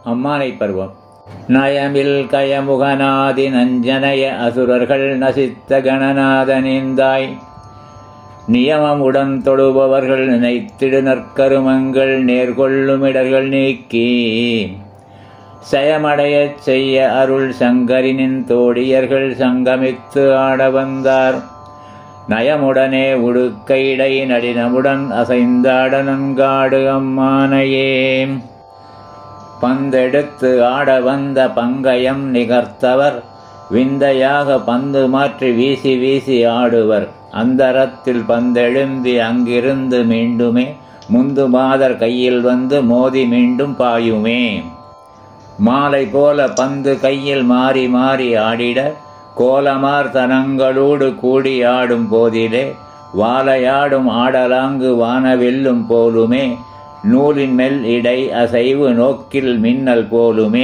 அம்மானை பருவம் நயமில் கயமுகநாதி நஞ்சனய அசுரர்கள் நசித்த கணநாதனிந்தாய் நியமமுடன் தொழுபவர்கள் நினைத்திடு நற்கருமங்கள் நேர்கொள்ளுமிடர்கள் நீக்கி செயமடையச் செய்ய அருள் சங்கரினின் தோடியர்கள் சங்கமித்து ஆட வந்தார் நயமுடனே உடுக்கைடை நடினமுடன் அசைந்தாட நன்காடு அம்மானையே பந்தெடுத்து ஆட வந்த பங்கயம் நிகர்த்தவர் விந்தையாக பந்து மாற்றி வீசி வீசி ஆடுவர் அந்தரத்தில் பந்தெழும்பி அங்கிருந்து மீண்டுமே முந்து மாதர் கையில் வந்து மோதி மீண்டும் பாயுமே மாலை போல பந்து கையில் மாறி மாறி ஆடிட கோலமார் தனங்களோடு கூடி ஆடும் போதிலே வாலையாடும் ஆடலாங்கு வானவெல்லும் போலுமே நூலின் மெல் இடை அசைவு நோக்கில் மின்னல் போலுமே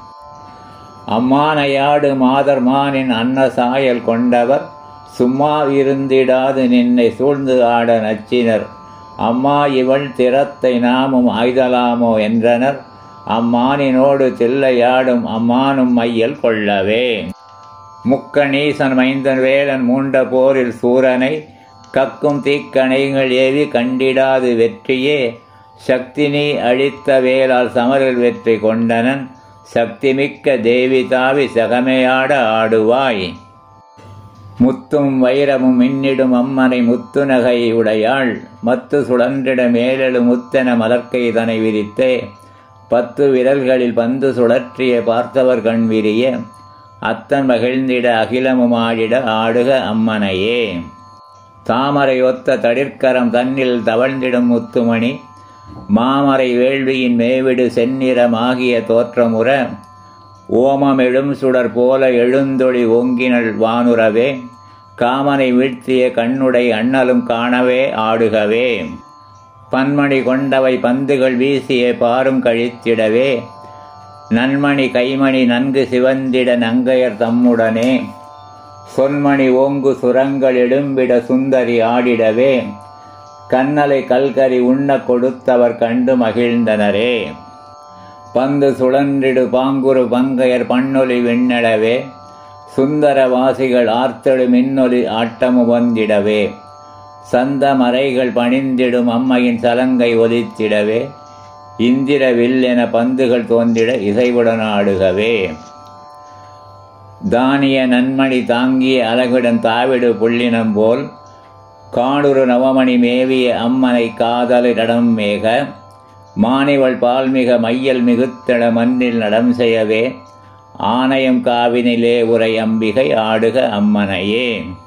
அம்மானையாடு மாதர்மானின் அன்ன சாயல் கொண்டவர் சும்மா இருந்திடாது நின்னை சூழ்ந்து ஆட நச்சினர் அம்மா இவள் திறத்தை நாமும் ஆய்தலாமோ என்றனர் அம்மானினோடு தில்லையாடும் அம்மானும் மையல் கொள்ளவே முக்கணீசன் மைந்தன் வேலன் மூண்ட போரில் சூரனை கக்கும் தீக்கணைகள் ஏவி கண்டிடாது வெற்றியே சக்தினி அழித்த வேலால் சமரில் வெற்றி கொண்டனன் சக்திமிக்க தேவி தாவி சகமையாட ஆடுவாய் முத்தும் வைரமும் மின்னிடும் அம்மனை முத்துநகை உடையாள் மத்து சுழன்றிட மேலெழு முத்தென மலர்க்கை தனை விரித்தே பத்து விரல்களில் பந்து சுழற்றிய பார்த்தவர் கண் விரிய அத்தன் மகிழ்ந்திட அகிலமும் ஆடிட ஆடுக அம்மனையே தாமரை ஒத்த தடிற்கரம் தன்னில் தவழ்ந்திடும் முத்துமணி மாமரை வேள்வியின் மேவிடு செந்நிறமாகிய தோற்றமுற ஓமமெழும் சுடர் போல எழுந்தொளி ஓங்கினள் வானுறவே காமனை வீழ்த்திய கண்ணுடை அண்ணலும் காணவே ஆடுகவே பன்மணி கொண்டவை பந்துகள் வீசிய பாரும் கழித்திடவே நன்மணி கைமணி நன்கு சிவந்திட நங்கையர் தம்முடனே சொன்மணி ஓங்கு சுரங்கள் எடும்பிட சுந்தரி ஆடிடவே கண்ணலை கல்கரி உண்ண கொடுத்தவர் கண்டு மகிழ்ந்தனரே பந்து சுழன்றிடு பாங்குரு பங்கையர் பண்ணொலி விண்ணடவே சுந்தர வாசிகள் ஆர்த்தெழு மின்னொலி ஆட்டமு வந்திடவே சந்த மறைகள் பணிந்திடும் அம்மையின் சலங்கை ஒலித்திடவே இந்திர வில் என பந்துகள் தோன்றிட இசைவுடன் ஆடுகவே தானிய நன்மணி தாங்கிய அழகுடன் தாவிடு புள்ளினம் போல் காடுரு நவமணி மேவிய அம்மனை காதலி நடம் மேக மானிவள் பால்மிக மையல் மிகுத்தட மண்ணில் நடம் செய்யவே ஆணையம் காவினிலே உரை அம்பிகை ஆடுக அம்மனையே